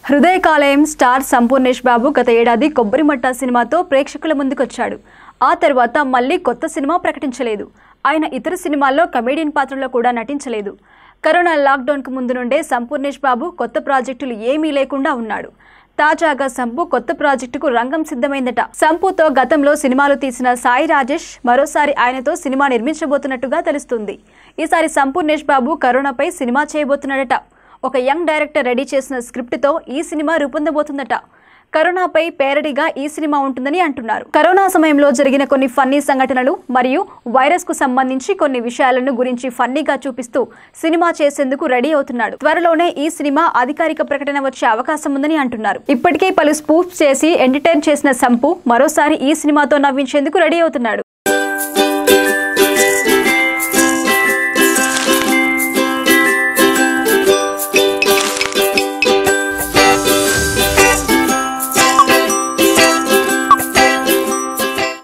హృదయకాలయం star Sampoornesh బాబు గత ఏడాది కొబ్బరిమట్ట సినిమాతో ప్రేక్షకుల ముందుకొచ్చాడు ఆ తర్వాత మళ్ళీ కొత్త సినిమా ప్రకటించలేదు ఆయన ఇతర సినిమాల్లో కమేడియన్ పాత్రలో కూడా నటించలేదు కరోనా లాక్డౌన్కు ముందు నుండే సంపూర్ణేష్ బాబు కొత్త ప్రాజెక్టులు ఏమీ లేకుండా ఉన్నాడు తాజాగా సంపు కొత్త ప్రాజెక్టుకు రంగం సిద్ధమైందట సంపుతో గతంలో సినిమాలు తీసిన సాయి రాజేష్ మరోసారి ఆయనతో సినిమా నిర్మించబోతున్నట్టుగా తెలుస్తుంది ఈసారి సంపూర్ణేష్ బాబు కరోనాపై సినిమా చేయబోతున్నాడట ఒక యంగ్ డైరెక్టర్ రెడీ చేసిన స్క్రిప్ట్తో ఈ సినిమా రూపొందబోతుందట కరోనాపై పేరడిగా ఈ సినిమా ఉంటుందని అంటున్నారు కరోనా సమయంలో జరిగిన కొన్ని ఫన్నీ సంఘటనలు మరియు వైరస్ కు సంబంధించి కొన్ని విషయాలను గురించి ఫన్నీగా చూపిస్తూ సినిమా చేసేందుకు రెడీ అవుతున్నాడు త్వరలోనే ఈ సినిమా అధికారిక ప్రకటన వచ్చే అవకాశం ఉందని అంటున్నారు ఇప్పటికే పలు స్పూఫ్ చేసి ఎంటర్టైన్ చేసిన సంపు మరోసారి ఈ సినిమాతో నవ్వించేందుకు రెడీ అవుతున్నాడు